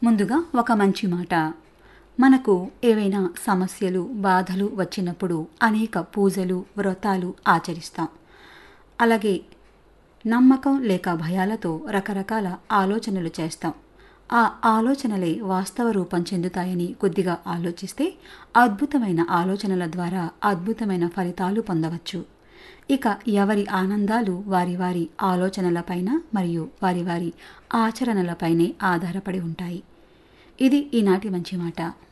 ముందుగా ఒక మంచి మాట మనకు ఏవైనా సమస్యలు బాధలు వచ్చినప్పుడు అనేక పూజలు వ్రతాలు ఆచరిస్తాం అలాగే నమ్మకం లేక భయాలతో రకరకాల ఆలోచనలు చేస్తాం ఆ ఆలోచనలే వాస్తవ రూపం చెందుతాయని కొద్దిగా ఆలోచిస్తే అద్భుతమైన ఆలోచనల ద్వారా అద్భుతమైన ఫలితాలు పొందవచ్చు ఇక ఎవరి ఆనందాలు వారి వారి ఆలోచనలపైన మరియు వారి వారి ఆచరణలపైనే ఆధారపడి ఉంటాయి ఇది ఈనాటి మంచి మాట